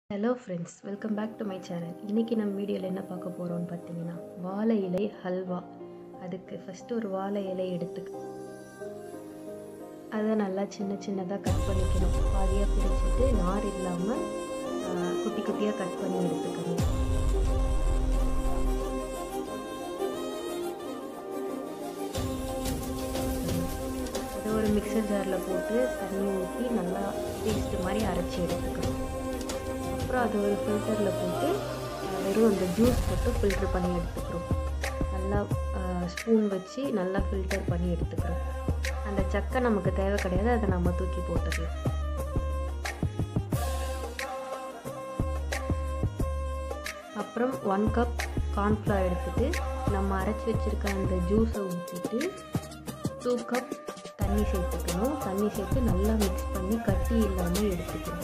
hello friends welcome back to my channel இன்றைக்கி நம்ம வீடியோவில் என்ன பார்க்க போகிறோம்னு பார்த்தீங்கன்னா வாழை இலை ஹல்வா அதுக்கு ஃபஸ்ட்டு ஒரு வாழை இலை எடுத்துக்க அதை நல்லா சின்ன சின்னதாக கட் பண்ணிக்கணும் பாதியாக பிரிச்சுட்டு நார் இல்லாமல் குட்டி குட்டியாக கட் பண்ணி எடுத்துக்கணும் அதை ஒரு மிக்சர் ஜாரில் போட்டு தண்ணி ஊற்றி நல்லா பேஸ்ட் மாதிரி அரைச்சி எடுத்துக்கணும் அப்புறம் அதை ஒரு ஃபில்டரில் போட்டு வெறும் அந்த ஜூஸ் மட்டும் ஃபில்ட்ரு பண்ணி எடுத்துக்கிறோம் நல்லா ஸ்பூன் வச்சு நல்லா ஃபில்டர் பண்ணி எடுத்துக்கிறோம் அந்த சக்கை நமக்கு தேவை கிடையாது அதை நம்ம தூக்கி போட்டுக்கலாம் அப்புறம் ஒன் கப் கார்ன்ஃப்ளவர் எடுத்துகிட்டு நம்ம அரைச்சி வச்சுருக்க அந்த ஜூஸை ஊற்றிட்டு டூ கப் தண்ணி சேர்த்துக்கணும் தண்ணி சேர்த்து நல்லா மிக்ஸ் பண்ணி கட்டி இல்லாமல் எடுத்துக்கணும்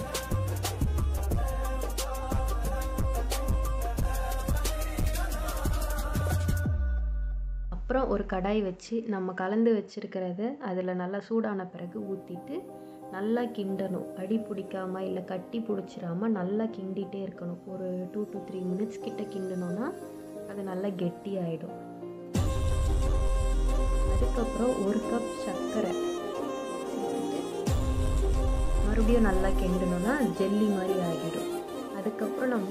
அப்புறம் ஒரு கடாய் வச்சு நம்ம கலந்து வச்சுருக்கிறத அதில் நல்லா சூடான பிறகு ஊற்றிட்டு நல்லா கிண்டணும் அடி பிடிக்காம இல்லை கட்டி பிடிச்சிடாம நல்லா கிண்டிகிட்டே இருக்கணும் ஒரு டூ டு த்ரீ மினிட்ஸ் கிட்ட கிண்டணும்னா அது நல்லா கெட்டி ஆகிடும் அதுக்கப்புறம் ஒரு கப் சர்க்கரை மறுபடியும் நல்லா கிண்டணும்னா ஜெல்லி மாதிரி ஆகிடும் அதுக்கப்புறம் நம்ம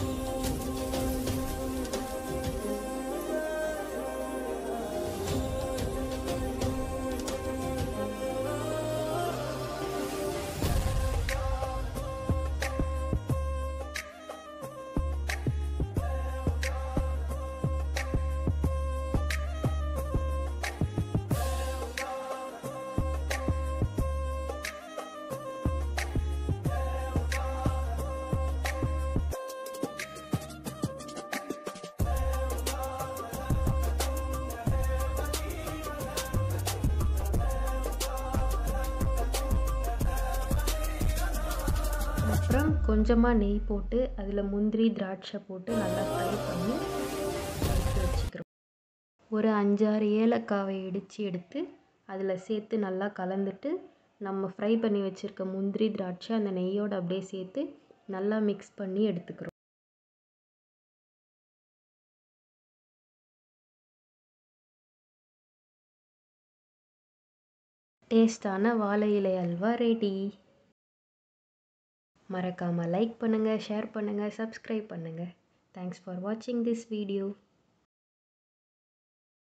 அப்புறம் கொஞ்சமாக நெய் போட்டு அதில் முந்திரி திராட்சை போட்டு நல்லா ஃப்ரை பண்ணி எடுத்து வச்சுக்கிறோம் ஒரு அஞ்சாறு ஏலக்காவை இடித்து எடுத்து அதில் சேர்த்து நல்லா கலந்துட்டு நம்ம ஃப்ரை பண்ணி வச்சுருக்க முந்திரி திராட்சை அந்த நெய்யோடு அப்படியே சேர்த்து நல்லா மிக்ஸ் பண்ணி எடுத்துக்கிறோம் டேஸ்டான வாழை இலை அல்வா ரெடி மறக்காமல் லைக் பண்ணுங்கள் ஷேர் பண்ணுங்கள் சப்ஸ்கிரைப் பண்ணுங்கள் தேங்க்ஸ் ஃபார் வாட்சிங் திஸ் வீடியோ